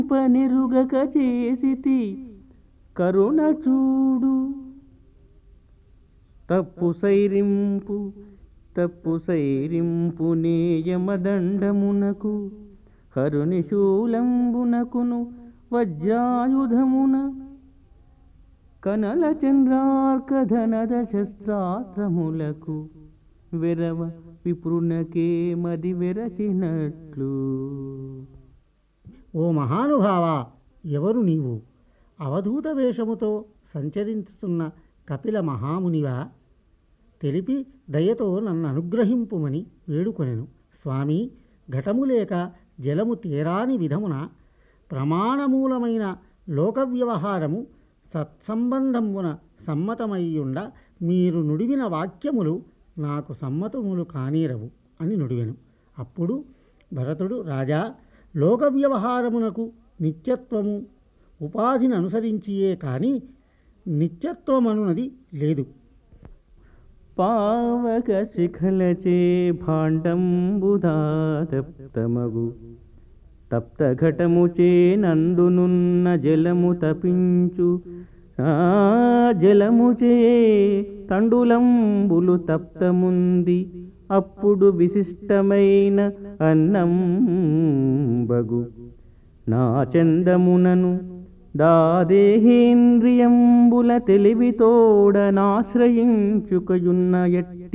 పనిరుగక చేసితి కరుణ చూడు తప్పు సైరింపు తప్పు సైరింపు నేయమదండమునకు హరుని శూలంబునకును వజ్రాయుధమున కనల చంద్రార్కధనద శస్త్రాత్రములకు వెరవ విప్రునకే మది వెరచినట్లు ఓ మహానుభావ ఎవరు నీవు అవధూత వేషముతో సంచరించుతున్న కపిల మహామునివా తెలిపి దయతో నన్ను అనుగ్రహింపుమని వేడుకొనెను స్వామి ఘటము లేక జలము తీరాని విధమున ప్రమాణమూలమైన లోక వ్యవహారము సత్సంబంధమున సమ్మతమయ్యుండ మీరు నుడివిన వాక్యములు నాకు సమ్మతములు కానీరవు అని నుడివెను అప్పుడు భరతుడు రాజా లోక వ్యవహారమునకు నిత్యత్వము ఉపాధిని అనుసరించియే కానీ నిత్యత్వమనున్నది లేదు పావక శిఖలచే భాండంబుధాతప్తమగు తప్త ఘటముచే నందునున్న జలము తపించు ఆ జలముచే తండులంబులు తప్తముంది అప్పుడు విశిష్టమైన అన్నం బగు నా చందమునను దాదేహేంద్రియంబుల తెలివితోడ నాశ్రయించుకయున్న ఎట్టి